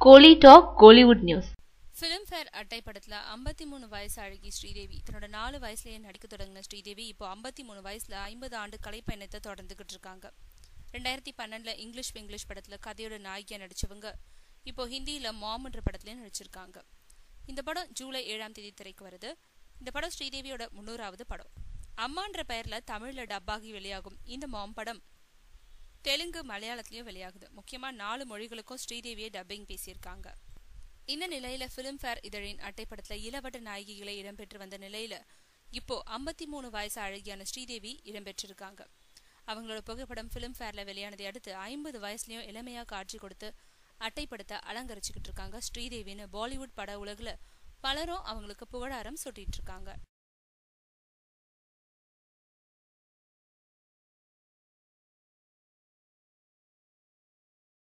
கோலி talk Kollywood news Filmfare அட்டை படத்துல ஐம்பத்தி மூணு வயசு அழகி ஸ்ரீதேவி தன்னோட நாலு வயசுலயே நடிக்க தொடங்கின ஸ்ரீதேவி இப்போ ஐம்பத்தி மூணு வயசுல ஐம்பது ஆண்டு கலைப்பயணத்தை தொடர்ந்துகிட்டு இருக்காங்க ரெண்டாயிரத்தி பன்னெண்டுல இங்கிலீஷ் இங்கிலீஷ் படத்துல கதையோட நாயகியா நடிச்சவங்க இப்போ ஹிந்தியில மாம்ன்ற படத்துலயும் நடிச்சிருக்காங்க இந்த படம் ஜூலை ஏழாம் தேதி திரைக்கு வருது இந்த படம் ஸ்ரீதேவியோட முன்னூறாவது படம் அம்மான்ற பெயர்ல தமிழ்ல டப்பாகி வெளியாகும் இந்த மாம் படம் தெலுங்கு மலையாளத்திலயும் வெளியாகுது முக்கியமா நாலு மொழிகளுக்கும் ஸ்ரீதேவியை டப்பிங் பேசியிருக்காங்க இந்த நிலையில பிலிம்ஃபேர் இதழின் அட்டைப்படத்துல இளவட்ட நாயகிகளை இடம்பெற்று வந்த நிலையில இப்போ ஐம்பத்தி மூணு வயசு அழகியான ஸ்ரீதேவி இடம்பெற்றிருக்காங்க அவங்களோட புகைப்படம் பிலிம்ஃபேர்ல வெளியானதை அடுத்து ஐம்பது வயசுலயும் இளமையா காட்சி கொடுத்து அட்டைப்படத்தை அலங்கரிச்சுக்கிட்டு இருக்காங்க ஸ்ரீதேவின்னு பாலிவுட் பட உலகுல பலரும் அவங்களுக்கு புகழாரம் சுட்டிட்டு இருக்காங்க